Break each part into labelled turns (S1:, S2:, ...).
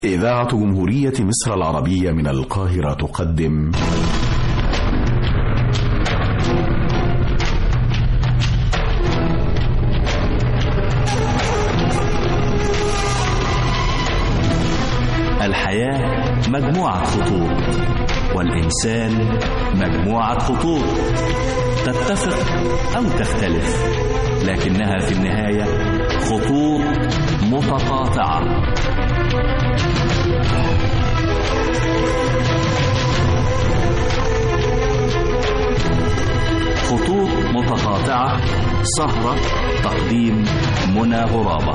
S1: إذاعة جمهورية مصر العربية من القاهرة تقدم
S2: الحياة مجموعة خطوط والإنسان مجموعة خطوط تتفق أو تختلف لكنها في النهاية خطوط متقاطعة خطوط متقاطعة سهرة تقديم منى غرابة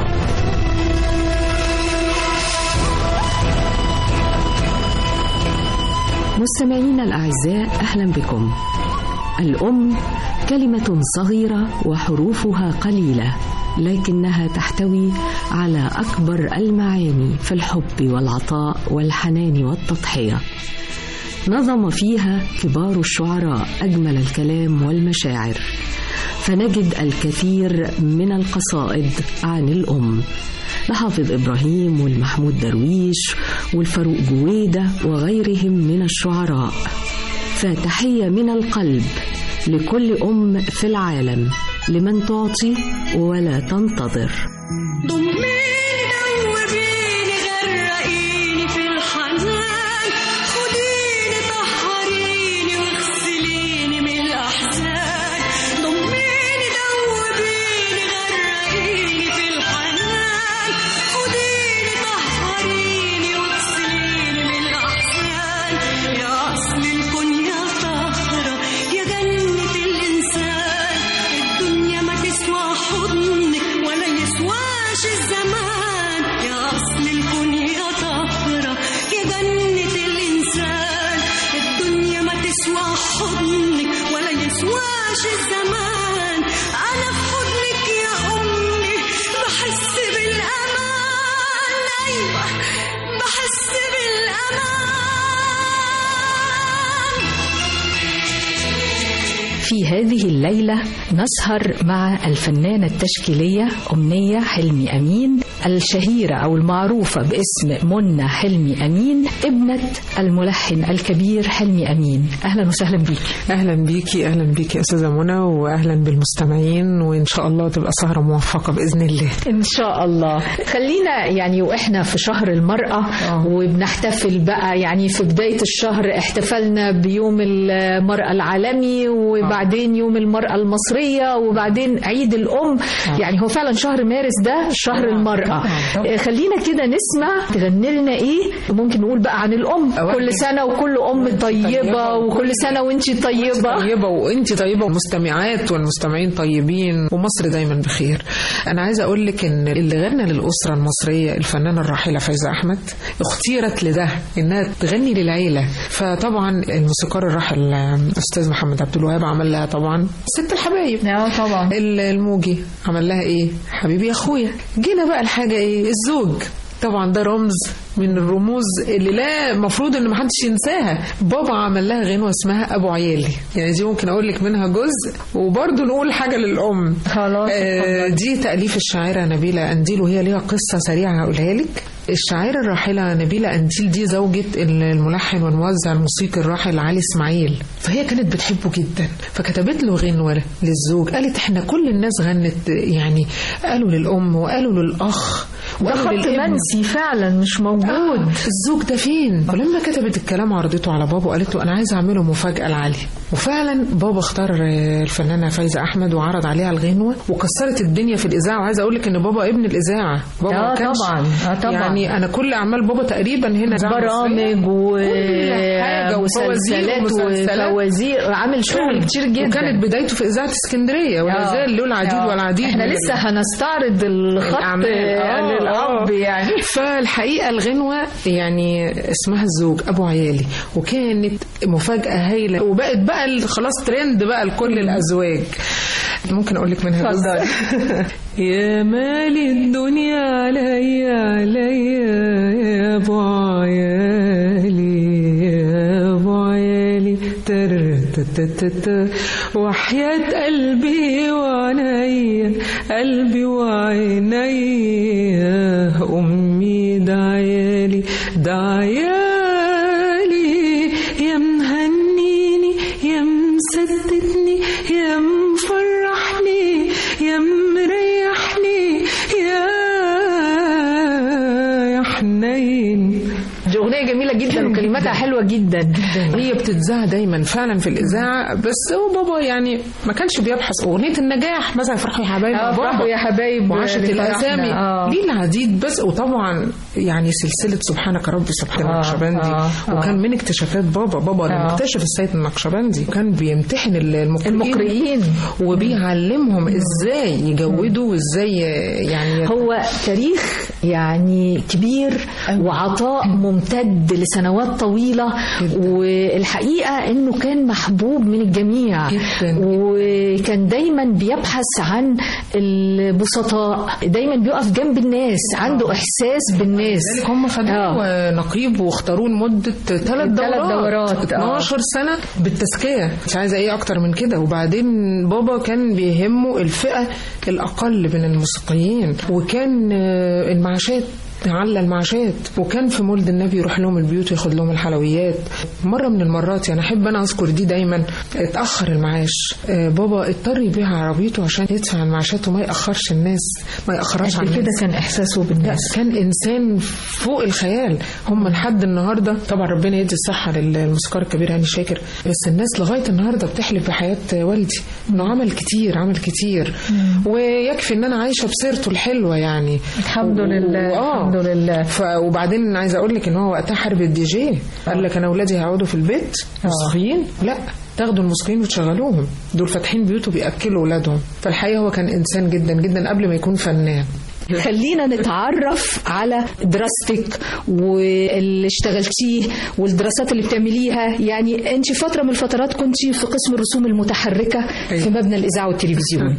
S3: مستمعينا الأعزاء أهلا بكم الأم كلمة صغيرة وحروفها قليلة لكنها تحتوي على أكبر المعاني في الحب والعطاء والحنان والتضحية نظم فيها كبار الشعراء أجمل الكلام والمشاعر فنجد الكثير من القصائد عن الأم لحافظ إبراهيم والمحمود درويش والفاروق جويدة وغيرهم من الشعراء فتحية من القلب لكل أم في العالم لمن تعطي ولا تنتظر
S4: ضميني دوبيني غرقيني في الحنان خديني طهريني واغسليني من الأحزان ضميني دوبيني غرقيني في الحنان خديني طهريني واغسليني من الأحزان يا أصل الكون يا طهرة يا جنة الإنسان الدنيا ما تسوى حضنك ولا يسواش الزمان يا أصل الكون يا طهرة يا جنة الإنسان الدنيا ما تسوى حضنك ولا يسواش الزمان أنا في حضنك يا أمي بحس بالأمان أيوة بحس بالأمان
S5: في هذه الليلة نسهر مع الفنانة التشكيلية أمنية حلمي أمين الشهيرة أو المعروفة باسم منى حلمي أمين ابنة الملحن الكبير حلمي أمين أهلا وسهلا بيك
S6: اهلا بيكي اهلا بيكي يا استاذه منى واهلا بالمستمعين وان شاء الله تبقى سهره موفقه باذن الله
S5: إن شاء الله خلينا يعني وإحنا في شهر المرأة وبنحتفل بقى يعني في بداية الشهر احتفلنا بيوم المرأة العالمي وبعدين يوم المرأة المصرية وبعدين عيد الأم يعني هو فعلا شهر مارس ده شهر المرأة آه، خلينا كده نسمع تغني لنا إيه ممكن نقول بقى عن الأم كل سنة وكل أم طيبة وكل سنة وانتي طيبة
S6: طيبه وانت طيبه والمستمعات والمستمعين طيبين ومصر دايما بخير انا عايزه اقول لك ان اللي غنى للاسره المصريه الفنانه الراحله فايزه احمد اختيرت لده انها تغني للعيله فطبعا الموسيقار الراحل استاذ محمد عبد الوهاب عمل لها طبعا ست الحبايب
S5: اه طبعا
S6: ال- الموجي عمل لها ايه حبيبي يا اخويا جينا بقى الحاجه ايه الزوج طبعا ده رمز من الرموز اللي لا المفروض ان محدش ينساها بابا عمل لها غنوه اسمها ابو عيالي يعني دي ممكن اقول لك منها جزء وبرضه نقول حاجه للام
S5: خلاص
S6: آه دي تاليف الشاعره نبيله انديل وهي ليها قصه سريعه هقولها لك الشاعره الراحله نبيله انديل دي زوجة الملحن والموزع الموسيقي الراحل علي اسماعيل فهي كانت بتحبه جدا فكتبت له غنوه للزوج قالت احنا كل الناس غنت يعني قالوا للام وقالوا للاخ
S5: ده
S6: وقالوا
S5: خط
S6: للابن.
S5: منسي فعلا مش موجود
S6: آه، الزوج ده فين ولما كتبت الكلام عرضته على بابا وقالت له انا عايزه اعمله مفاجاه لعلي وفعلا بابا اختار آه، الفنانه فايزه احمد وعرض عليها الغنوه وكسرت الدنيا في الاذاعه وعايزه اقول لك ان بابا ابن الاذاعه بابا
S5: آه،
S6: ما كانش
S5: طبعاً، آه، طبعاً.
S6: يعني انا كل اعمال بابا تقريبا هنا إذاعة مصرية.
S5: برامج
S6: كل حاجة،
S5: ومسلسلات
S6: وفوازير
S5: وفوازير عامل شغل كتير جدا
S6: وكانت بدايته في اذاعه اسكندريه ولا
S5: آه.
S6: زال له العديد
S5: آه.
S6: والعديد
S5: احنا
S6: من
S5: لسه هنستعرض الخط
S6: الأعمال. آه،
S5: للأب
S6: آه.
S5: يعني
S6: فالحقيقه الغنوه يعني اسمها الزوج ابو عيالي وكانت مفاجاه هايله وبقت بقى ال- خلاص ترند بقى لكل الازواج ممكن اقول لك منها جزء؟ يا مالي الدنيا عليا عليا يا ابو عيالي يا ابو عيالي تر تتتت وحياة قلبي وعينيا قلبي وعينيا امي ده عيالي عيالي ده عيالي يا مهنيني يا مسددني يا مفرحني يا مريحني يا يا حنين
S5: دي اغنيه جميله جدا وكلماتها حلوه جدا
S6: هي بتتذاع دايما فعلا في الاذاعه بس هو بابا يعني ما كانش بيبحث اغنيه النجاح مثلا فرحوا يا حبايبي
S5: اه
S6: بابا.
S5: افرحوا يا حبايب
S6: وعاشت
S5: لفرحنا.
S6: الاسامي
S5: اه
S6: ليه العديد بس وطبعا يعني سلسله سبحانك ربي سبحان
S5: آه،
S6: النقشبندي
S5: آه، آه.
S6: وكان من اكتشافات بابا بابا لما
S5: آه.
S6: اكتشف السيد النقشبندي كان بيمتحن المقرئين
S5: المقرئين
S6: وبيعلمهم ازاي يجودوا وازاي يعني
S5: هو تاريخ يعني كبير وعطاء ممتد لسنوات طويلة والحقيقة انه كان محبوب من الجميع
S6: جداً.
S5: وكان دايما بيبحث عن البسطاء دايما بيقف جنب الناس عنده احساس بالناس
S6: لذلك هم خدوه نقيب واختاروه لمده ثلاث دورات
S5: دورات، آه.
S6: 12 سنه بالتزكيه مش عايزه ايه اكتر من كده وبعدين بابا كان بيهمه الفئه الاقل من الموسيقيين وكان آه، المعاشات على المعاشات وكان في مولد النبي يروح لهم البيوت وياخد لهم الحلويات مره من المرات يعني احب انا اذكر دي دايما اتاخر المعاش آه، بابا اضطر يبيع عربيته عشان يدفع المعاشات وما ياخرش الناس ما ياخرهاش عن
S5: قد كده
S6: الناس
S5: كان احساسه بالناس
S6: كان انسان فوق الخيال هم لحد النهارده طبعا ربنا يدي الصحه للموسيقار الكبير هاني شاكر بس الناس لغايه النهارده بتحلف بحياه والدي انه عمل كتير عمل كتير ويكفي ان انا عايشه بسيرته الحلوه يعني
S5: الحمد لله
S6: آه.
S5: الحمد لله
S6: ف... وبعدين عايزه اقول لك ان هو وقتها حارب الدي جي قال لك انا اولادي هيقعدوا في البيت موسيقيين لا تاخدوا الموسيقيين وتشغلوهم دول فاتحين بيوت وبياكلوا اولادهم فالحقيقه هو كان انسان جدا جدا قبل ما يكون فنان
S5: خلينا نتعرف على دراستك واللي اشتغلتيه والدراسات اللي بتعمليها يعني انت فتره من الفترات كنت في قسم الرسوم المتحركه في مبنى الاذاعه والتلفزيون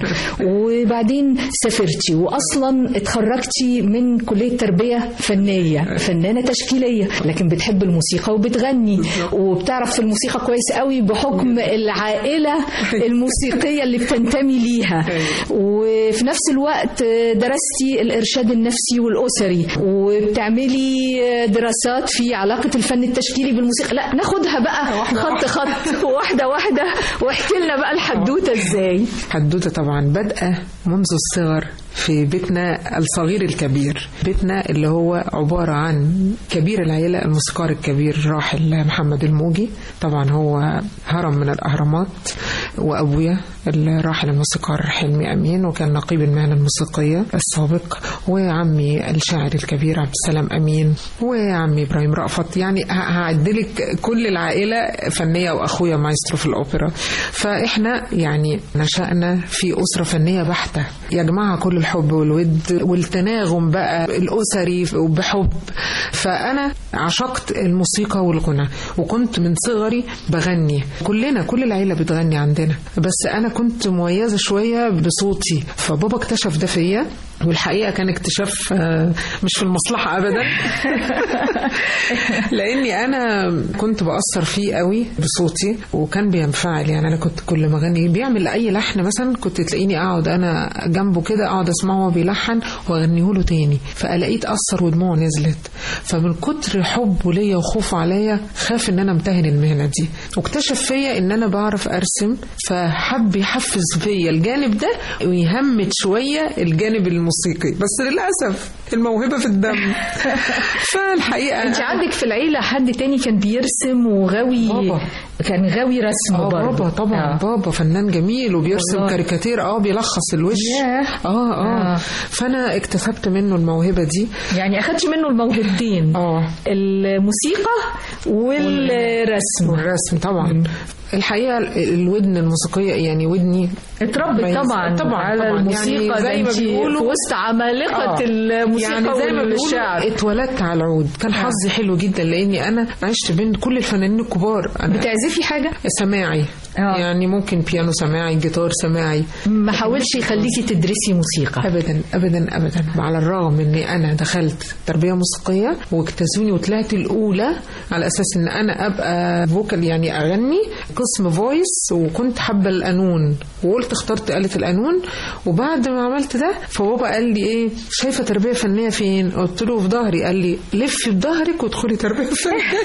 S5: وبعدين سافرتي واصلا اتخرجتي من كليه تربيه فنيه فنانه تشكيليه لكن بتحب الموسيقى وبتغني وبتعرف في الموسيقى كويس قوي بحكم العائله الموسيقيه اللي بتنتمي ليها وفي نفس الوقت درستي الارشاد النفسي والاسري وبتعملي دراسات في علاقه الفن التشكيلي بالموسيقى لا ناخدها بقى خط خط واحده واحده واحكي لنا بقى الحدوته ازاي
S6: حدوته طبعا بادئه منذ الصغر في بيتنا الصغير الكبير بيتنا اللي هو عبارة عن كبير العيلة الموسيقار الكبير راحل محمد الموجي طبعا هو هرم من الأهرامات وأبويا الراحل الموسيقار حلمي أمين وكان نقيب المهنة الموسيقية السابق وعمي الشاعر الكبير عبد السلام أمين وعمي إبراهيم رأفت يعني ه- هعدلك كل العائلة فنية وأخويا مايسترو في الأوبرا فإحنا يعني نشأنا في أسرة فنية بحتة يجمعها كل الحب والود والتناغم بقى الأسري وبحب فأنا عشقت الموسيقى والغنى وكنت من صغري بغني كلنا كل العيلة بتغني عندنا بس أنا كنت مميزة شوية بصوتي فبابا اكتشف ده فيا والحقيقة كان اكتشاف آه، مش في المصلحة أبدا لأني أنا كنت بأثر فيه قوي بصوتي وكان بينفعل يعني أنا كنت كل ما أغني بيعمل أي لحن مثلا كنت تلاقيني أقعد أنا جنبه كده أقعد أسمعه وهو بيلحن وأغنيه له تاني فألاقيه اتأثر ودموعه نزلت فمن كتر حبه ليا وخوفه عليا خاف إن أنا امتهن المهنة دي واكتشف فيا إن أنا بعرف أرسم فحب يحفز فيا الجانب ده ويهمت شوية الجانب الموسيقي بس للأسف الموهبة في الدم فالحقيقة
S5: انت عندك في العيله حد تاني كان بيرسم وغاوي
S6: بابا.
S5: كان غاوي رسم
S6: اه
S5: برضه
S6: بابا طبعا
S5: آه.
S6: بابا فنان جميل وبيرسم
S5: والله.
S6: كاريكاتير اه بيلخص الوش
S5: ياه.
S6: اه اه
S5: آه.
S6: فانا اكتسبت منه الموهبه دي
S5: يعني اخدت منه الموهبتين
S6: اه
S5: الموسيقى والرسم
S6: والرسم طبعا الحقيقه ال- الودن الموسيقيه يعني ودني
S5: اتربت
S6: مميزة.
S5: طبعا
S6: طبعا
S5: على
S6: طبعا.
S5: الموسيقى
S6: يعني زي
S5: ده
S6: ما
S5: انت
S6: بيقولوا-
S5: في وسط عمالقه
S6: آه.
S5: الموسيقى
S6: يعني زي ما
S5: والشعر
S6: بيقولوا اتولدت على العود كان حظي حلو جدا لاني انا عشت بين كل الفنانين الكبار انا
S5: بتعزفي حاجه
S6: سماعي
S5: آه.
S6: يعني ممكن بيانو سماعي جيتار سماعي
S5: ما حاولش يخليكي تدرسي موسيقى
S6: ابدا ابدا ابدا على الرغم اني انا دخلت تربيه موسيقيه واجتازوني وطلعت الاولى على اساس ان انا ابقى فوكال يعني اغني قسم فويس وكنت حابه القانون وقلت اخترت آلة القانون وبعد ما عملت ده فبابا قال لي ايه شايفه تربيه فنيه فين قلت له في ظهري قال لي لفي بظهرك وادخلي تربيه فنيه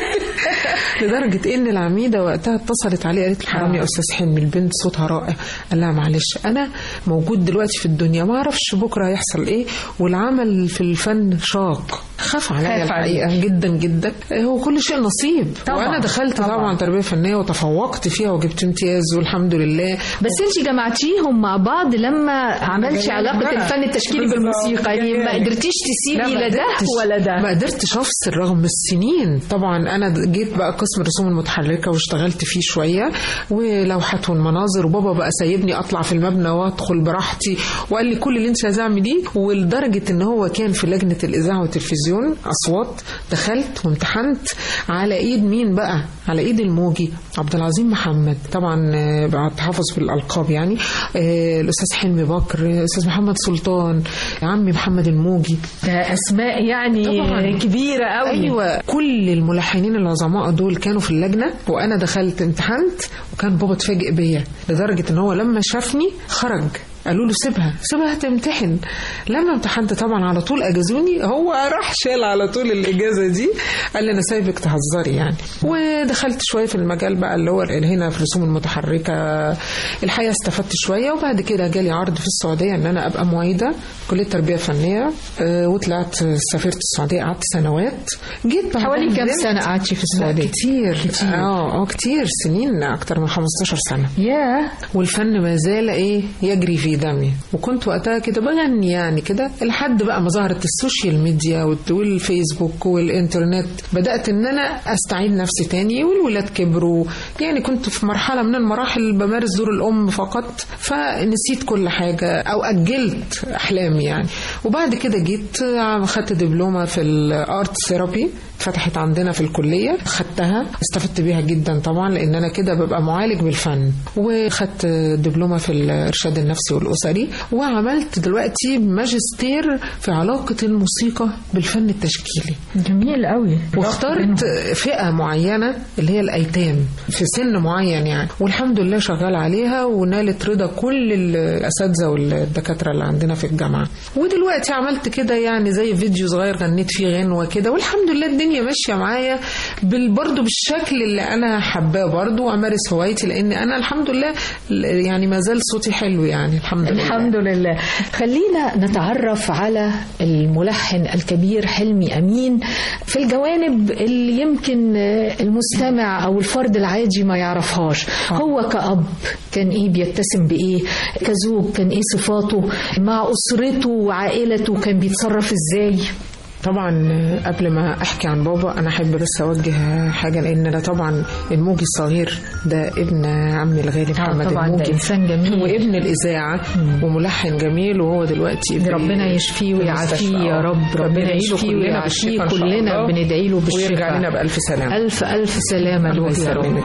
S6: لدرجه ان العميده وقتها اتصلت عليه قالت لي حرام يا استاذ حلمي البنت صوتها رائع قال لها معلش انا موجود دلوقتي في الدنيا ما اعرفش بكره هيحصل ايه والعمل في الفن شاق خاف عليا
S5: خاف
S6: الحقيقه جدا جدا هو كل شيء نصيب
S5: طبعاً،
S6: وانا دخلت
S5: طبعاً.
S6: طبعا, تربيه فنيه وتفوقت فيها وجبت امتياز والحمد لله
S5: بس انت جمعتيهم مع بعض لما عملتي
S6: جاية
S5: علاقه
S6: بقى.
S5: الفن التشكيلي
S6: بالظبط،
S5: بالموسيقى يعني ما
S6: جاية.
S5: قدرتيش
S6: لا،
S5: تسيبي
S6: ما
S5: لا ده
S6: قدرتش.
S5: ولا ده
S6: ما قدرتش افصل رغم السنين طبعا انا جيت بقى قسم الرسوم المتحركه واشتغلت فيه شويه ولوحات والمناظر وبابا بقى سايبني اطلع في المبنى وادخل براحتي وقال لي كل اللي انت عايزاه اعمليه ولدرجه ان هو كان في لجنه الاذاعه والتلفزيون اصوات دخلت وامتحنت على ايد مين بقى على ايد الموجي عبد العظيم محمد طبعا آه، بعد تحفظ بالالقاب يعني آه، الاستاذ حلمي بكر آه، الاستاذ محمد سلطان عمي محمد الموجي
S5: ده اسماء يعني
S6: طبعاً.
S5: كبيره قوي
S6: ايوه كل الملحنين العظماء دول كانوا في اللجنه وانا دخلت امتحنت وكان بابا اتفاجئ بيا لدرجه ان هو لما شافني خرج قالوا له سيبها سيبها تمتحن لما امتحنت طبعا على طول اجازوني هو راح شال على طول الاجازه دي قال لي انا سايبك تهزري يعني ودخلت شويه في المجال بقى اللي هو اللي هنا في الرسوم المتحركه الحقيقه استفدت شويه وبعد كده جالي عرض في السعوديه ان انا ابقى معيده كليه تربيه فنيه آه، وطلعت سافرت السعوديه قعدت سنوات جيت بعدها
S5: حوالي كام
S6: ندمت.
S5: سنه قعدتي في السعوديه
S6: كتير كتير اه اه كتير سنين اكتر من 15 سنه
S5: ياه
S6: والفن ما زال ايه يجري في دمي وكنت وقتها كده بغني يعني كده لحد بقى ما ظهرت السوشيال ميديا والت- والفيسبوك والانترنت بدات ان انا استعيد نفسي تاني والولاد كبروا يعني كنت في مرحله من المراحل بمارس دور الام فقط فنسيت كل حاجه او اجلت احلامي يعني وبعد كده جيت آه، خدت دبلومه في الارت ثيرابي فتحت عندنا في الكليه خدتها استفدت بيها جدا طبعا لان انا كده ببقى معالج بالفن وخدت دبلومه في الارشاد النفسي والاسري وعملت دلوقتي ماجستير في علاقه الموسيقى بالفن التشكيلي
S5: جميل قوي
S6: واخترت فئه معينه اللي هي الايتام في سن معين يعني والحمد لله شغال عليها ونالت رضا كل الاساتذه والدكاتره اللي عندنا في الجامعه ودلوقتي عملت كده يعني زي فيديو صغير غنيت فيه غنوه كده والحمد لله الدنيا ماشيه معايا بال برضه بالشكل اللي انا حباه برضه وامارس هوايتي لان انا الحمد لله يعني ما زال صوتي حلو يعني الحمد لله
S5: الحمد لله خلينا نتعرف على الملحن الكبير حلمي أمين في الجوانب اللي يمكن المستمع أو الفرد العادي ما يعرفهاش هو كأب كان إيه بيتسم بإيه كزوج كان إيه صفاته مع أسرته وعائلته كان بيتصرف إزاي
S6: طبعا قبل ما احكي عن بابا انا احب بس اوجه حاجه لان ده طبعا الموجي الصغير ده ابن عمي الغالي محمد
S5: طبعاً ده
S6: الموجي
S5: إنسان جميل.
S6: وابن الاذاعه وملحن جميل وهو دلوقتي ابن
S5: ربنا يشفيه ويعافيه يا رب ربنا يشفيه ويعافيه كلنا بندعي له
S6: ويرجع لنا
S5: بالشفاء
S6: بالف سلامه
S5: ألف ألف سلامة
S6: الله
S5: له يا رب
S6: يسلمك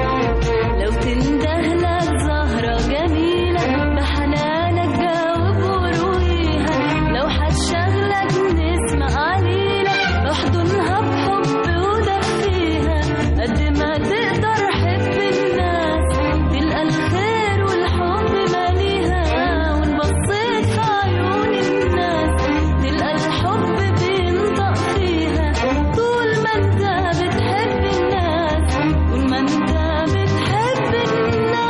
S4: لو تندهلك زهرة جميلة بحنانك جاوب ورويها لو هتشغلك نسمة قليلة احضنها بحب ودفيها قد ما تقدر حب الناس تلقى الخير والحب ماليها وان بصيت في عيون الناس تلقى الحب بينطق فيها طول ما انت بتحب الناس طول ما انت بتحب الناس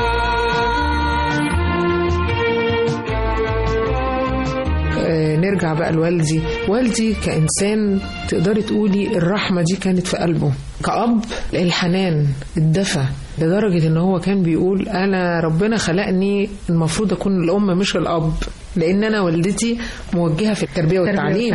S6: آه، نرجع بقى لوالدي والدي كإنسان تقدري تقولي الرحمة دي كانت في قلبه كأب الحنان الدفى لدرجة ان هو كان بيقول انا ربنا خلقني المفروض اكون الام مش الاب لان انا والدتي موجهه في التربيه والتعليم
S5: والتعليم.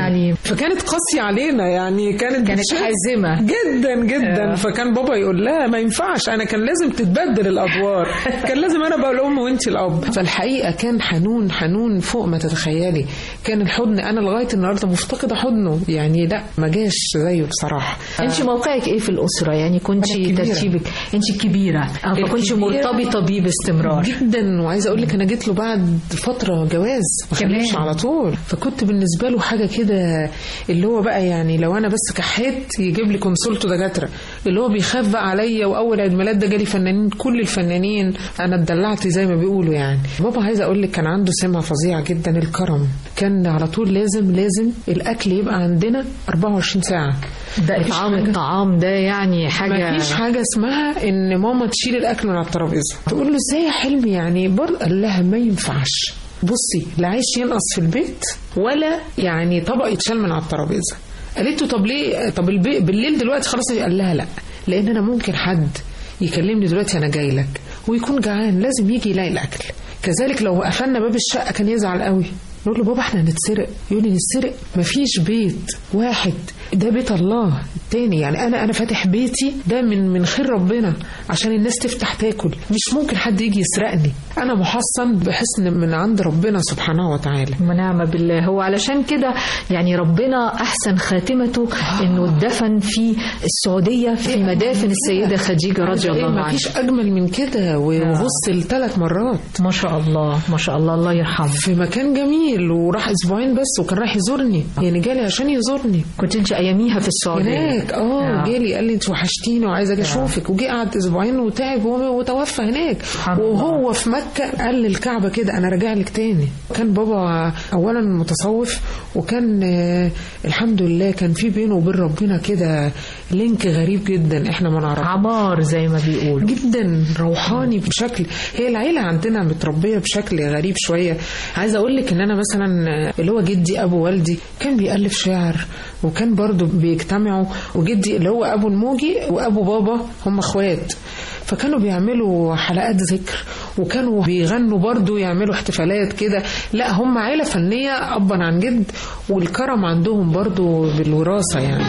S6: فكانت قاسيه علينا يعني كانت
S5: كانت
S6: بتشد
S5: حازمة.
S6: جدا جدا
S5: آه.
S6: فكان بابا يقول لها ما ينفعش انا كان لازم تتبدل الادوار كان لازم انا ابقى الام وانت الاب فالحقيقه كان حنون حنون فوق ما تتخيلي كان الحضن انا لغايه النهارده مفتقده حضنه يعني لا ما جاش زيه بصراحه
S5: انت موقعك ايه في الاسره يعني كنت
S6: أنا الكبيرة.
S5: ترتيبك انت الكبيره اه فكنت
S6: الكبيرة.
S5: مرتبطه بيه باستمرار
S6: جدا وعايزه اقول لك انا جيت له بعد فتره جواز ما
S5: كمان.
S6: خلفش على طول فكنت بالنسبه له حاجه كده اللي هو بقى يعني لو انا بس كحيت يجيب لي كونسولته دكاتره اللي هو بيخاف بقى عليا واول عيد ميلاد ده جالي فنانين كل الفنانين انا اتدلعت زي ما بيقولوا يعني بابا عايزه اقول لك كان عنده سمه فظيعه جدا الكرم كان على طول لازم لازم الاكل يبقى عندنا 24 ساعه
S5: ده
S6: مفيش
S5: اطعام
S6: حاجة.
S5: الطعام ده يعني حاجه
S6: ما فيش حاجة اسمها ان ماما تشيل الاكل من على الترابيزة تقول له ازاي يا حلمي يعني برضه قال لها ما ينفعش بصي لا عيش ينقص في البيت ولا يعني طبق يتشال من على الترابيزة قالت له طب ليه طب البي... بالليل دلوقتي خلاص قال لها لا لان انا ممكن حد يكلمني دلوقتي انا جاي لك ويكون جعان لازم يجي يلاقي الاكل كذلك لو قفلنا باب الشقه كان يزعل قوي نقول له بابا احنا هنتسرق يقول لي نتسرق مفيش بيت واحد ده بيت الله التاني يعني انا انا فاتح بيتي ده من من خير ربنا عشان الناس تفتح تاكل مش ممكن حد يجي يسرقني انا محصن بحسن من عند ربنا سبحانه وتعالى
S5: ونعم بالله هو علشان كده يعني ربنا احسن خاتمته انه اتدفن في السعوديه في مدافن السيده خديجه رضي الله عنها
S6: مفيش اجمل من كده وبص لثلاث مرات
S5: ما شاء الله ما شاء الله الله يرحمه
S6: في مكان جميل وراح اسبوعين بس وكان رايح يزورني يعني جالي عشان يزورني
S5: كنت انت اياميها في السعوديه
S6: هناك اه
S5: آه.
S6: جالي قال لي انت وحشتيني وعايز اجي اشوفك وجي قعد اسبوعين وتعب وهو- وتوفى هناك
S5: سبحان الله.
S6: وهو في مكه قال للكعبه كده انا راجع لك تاني كان بابا اولا متصوف وكان آه، الحمد لله كان في بينه وبين ربنا كده لينك غريب جدا احنا ما نعرفه
S5: عمار زي ما بيقولوا
S6: جدا روحاني بشكل هي العيله عندنا متربيه بشكل غريب شويه عايزه اقول لك ان انا مثلا اللي هو جدي ابو والدي كان بيالف شعر وكان برضو بيجتمعوا وجدي اللي هو ابو الموجي وابو بابا هم اخوات فكانوا بيعملوا حلقات ذكر وكانوا بيغنوا برضو يعملوا احتفالات كده لا هم عيله فنيه ابا عن جد والكرم عندهم برضو بالوراثه يعني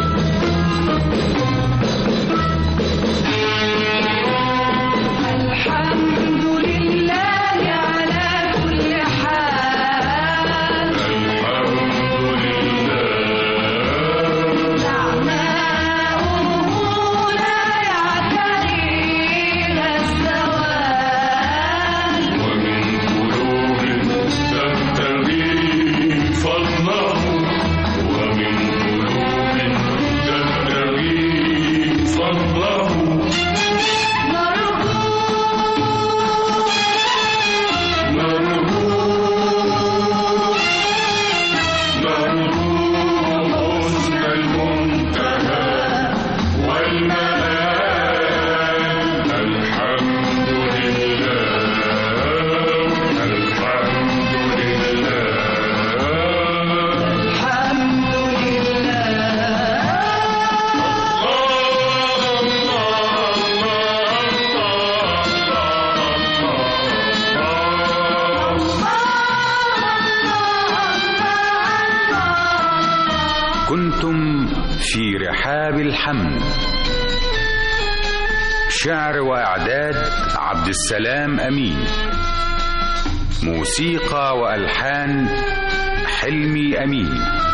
S7: كنتم في رحاب الحمل شعر واعداد عبد السلام امين موسيقى والحان حلمي امين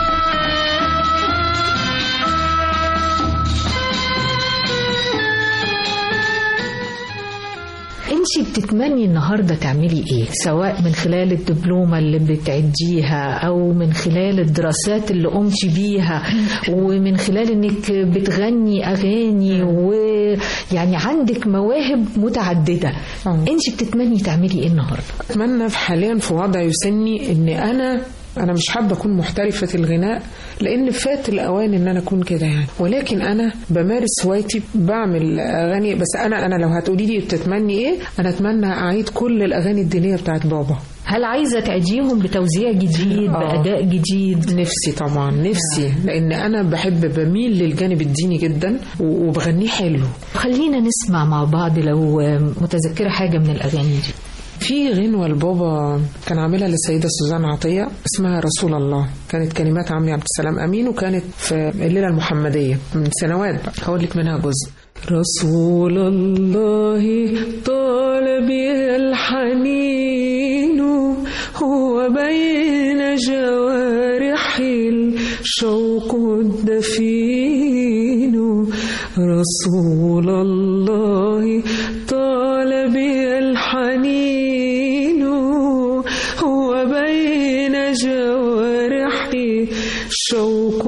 S5: انت بتتمني النهارده تعملي ايه سواء من خلال الدبلومه اللي بتعديها او من خلال الدراسات اللي قمتي بيها ومن خلال انك بتغني اغاني ويعني عندك مواهب متعدده
S6: آه.
S5: انت بتتمني تعملي ايه النهارده
S6: اتمنى في حاليا في وضع يسني ان انا انا مش حابه اكون محترفه الغناء لان فات الاوان ان انا اكون كده يعني ولكن انا بمارس هوايتي بعمل اغاني بس انا انا لو هتقولي لي بتتمني ايه انا اتمنى اعيد كل الاغاني الدينيه بتاعت بابا
S5: هل عايزه تعديهم بتوزيع جديد
S6: آه.
S5: باداء جديد
S6: نفسي طبعا نفسي لان انا بحب بميل للجانب الديني جدا و- وبغنيه حلو
S5: خلينا نسمع مع بعض لو متذكره حاجه من الاغاني دي
S6: في غنوة البابا كان عاملها للسيدة سوزان عطية اسمها رسول الله كانت كلمات عمي عبد السلام أمين وكانت في الليلة المحمدية من سنوات بقى هقول لك منها جزء رسول الله طال بها الحنين هو بين جوارحي الشوق الدفين رسول الله طال بها الحنين هو بين جوارحي الشوق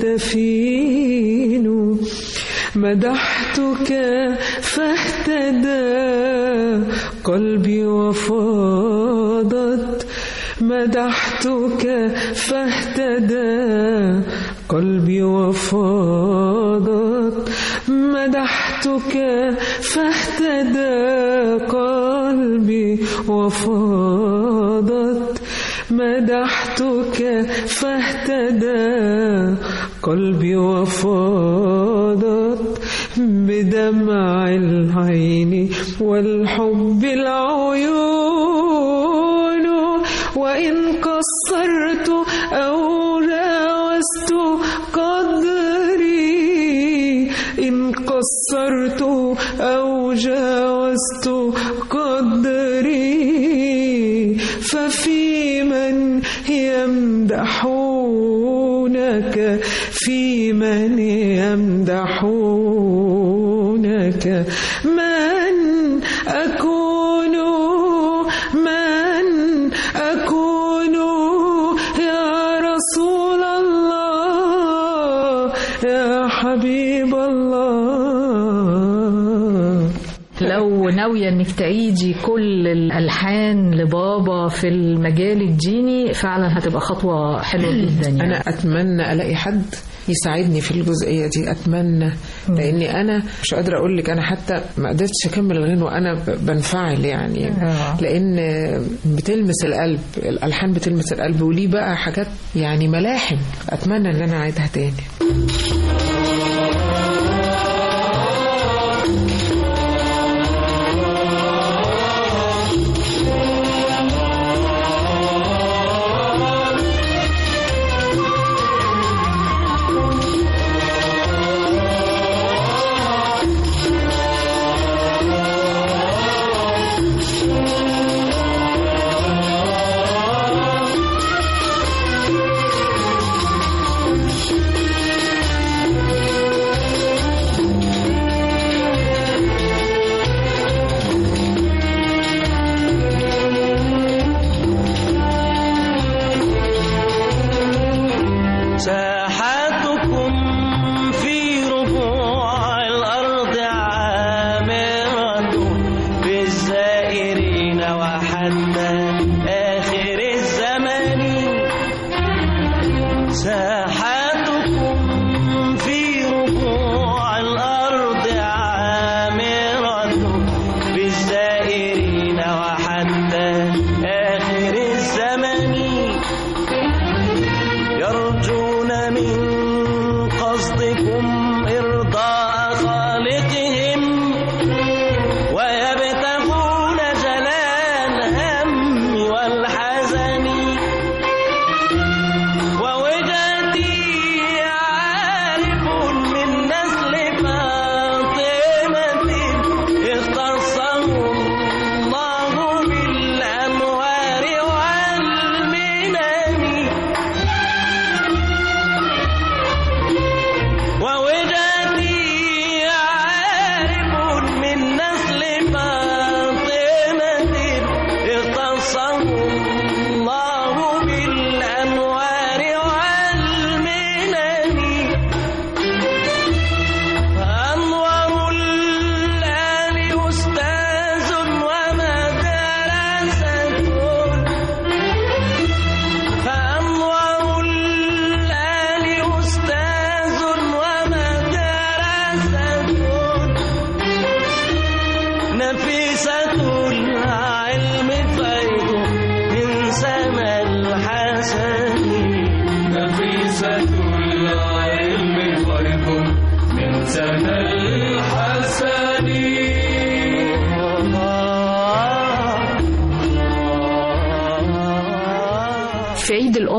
S6: الدفين مدحتك فاهتدى قلبي وفاضت مدحتك فاهتدى قلبي وفاضت مدحتك فاهتدى قلبي وفاضت مدحتك فاهتدى قلبي وفاضت بدمع العين والحب العيون وإن قصرت أو جاوزت قدري إن قصرت أو جاوزت قدري ففي من يمدحونك في من يمدحونك من أكون من أكون يا رسول الله يا حبيب الله
S5: لو ناوية انك تعيدي كل الالحان لبابا في المجال الديني فعلا هتبقى خطوة حلوة جدا يعني
S6: انا اتمنى الاقي حد يساعدني في الجزئيه دي اتمنى لاني انا مش قادره اقول لك انا حتى ما قدرتش اكمل الغنوه وانا ب- بنفعل يعني
S5: آه.
S6: لان بتلمس القلب الالحان بتلمس القلب وليه بقى حاجات يعني ملاحم اتمنى ان انا اعيدها تاني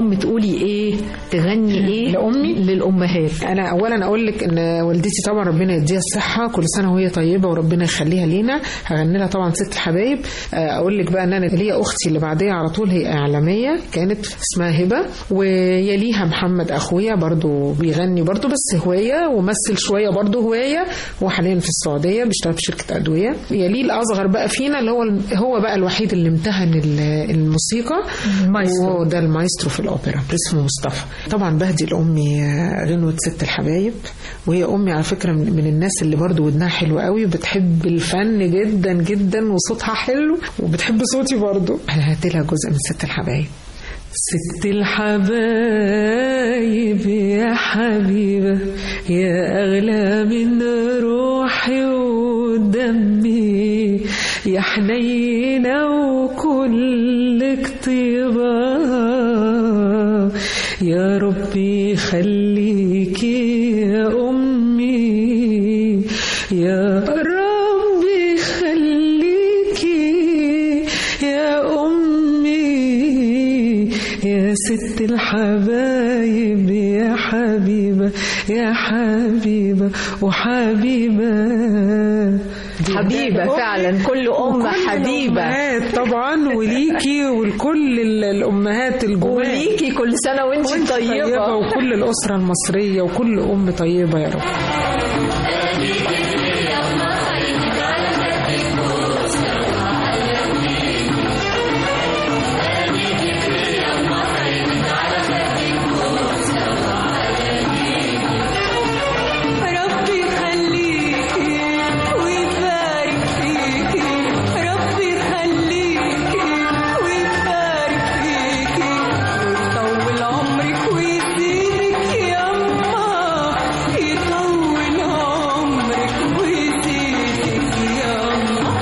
S5: الام تقولي ايه تغني ايه
S6: لأمي؟
S5: للامهات
S6: انا اولا اقول لك ان والدتي طبعا ربنا يديها الصحه كل سنه وهي طيبه وربنا يخليها لينا هغني لها طبعا ست الحبايب آه، اقول لك بقى ان انا ليا اختي اللي بعديها على طول هي اعلاميه كانت اسمها هبه ويليها محمد اخويا برضو بيغني برضو بس هوايه ومثل شويه برضو هوايه هو حاليا في السعوديه بيشتغل في شركه ادويه يليه الاصغر بقى فينا اللي هو هو بقى الوحيد اللي امتهن ال- الموسيقى
S5: المايسترو.
S6: وهو ده المايسترو في الاوبرا اسمه مصطفى طبعا بهدي لامي آه، غنوه ست الحبايب وهي امي على فكره من من الناس اللي برضو ودنها حلو قوي وبتحب الفن جدا جدا وصوتها حلو وبتحب صوتي برضو هات لها جزء من ست الحبايب ست الحبايب يا حبيبة يا أغلى من روحي ودمي يا حنينة وكلك طيبة يا ربي خليكي يا أمي يا ربي خليكي يا أمي يا ست الحبايب يا حبيبة يا حبيبة وحبيبة
S5: حبيبة فعلا كل ام
S6: وكل
S5: حبيبة
S6: الأمهات طبعا وليكي ولكل ال- الأمهات الجمال
S5: وليكي كل سنة وانت
S6: وانت
S5: طيبة
S6: وكل الأسرة المصرية وكل أم طيبة يا رب
S4: ربي يخليكي ويبارك فيكي ربي يخليكي ويبارك فيكي ويطول عمرك ويزيدك يا أما يطول عمرك ويزيدك يا أما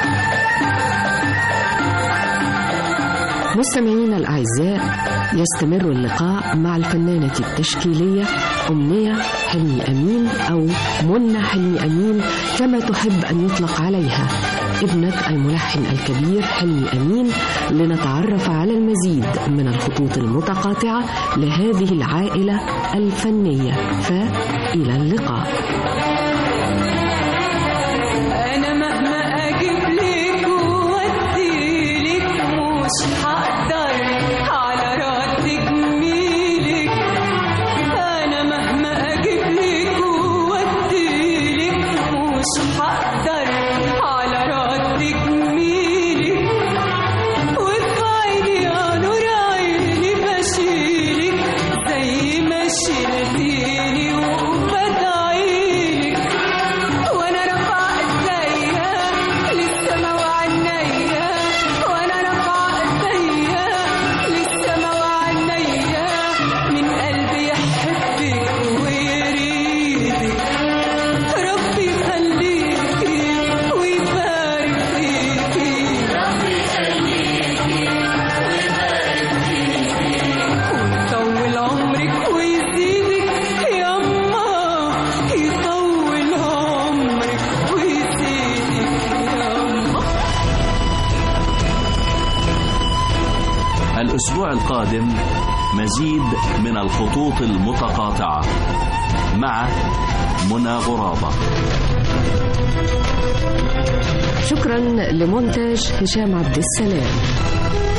S3: مستمعينا الأعزاء يستمر اللقاء مع الفنانة التشكيلية أمنية حلمي أمين أو منى حلمي أمين كما تحب أن يطلق عليها ابنة الملحن الكبير حلمي أمين لنتعرف على المزيد من الخطوط المتقاطعة لهذه العائلة الفنية فإلى اللقاء
S4: أنا مهما أجيب لك وأدي لك مش هقدر على رد جميلك أنا مهما أجيب لك وأدي لك مش هقدر على رد جميلك وبعيني يا نور عيني بشيلك زي ما شلتيني وبدعيلك وانا رافعه ايديا للسما وعينيا وانا رافعه ايديا للسما وعينيا من قلبي يحبك ويريدك ربي يخليكي ويبارك فيكي ويطول عمرك ويزيدك يا أما يطول عمرك ويزيدك يا أما
S2: الأسبوع القادم مزيد من الخطوط المتقاطعة مع منى غرابة
S3: شكرا لمونتاج هشام عبد السلام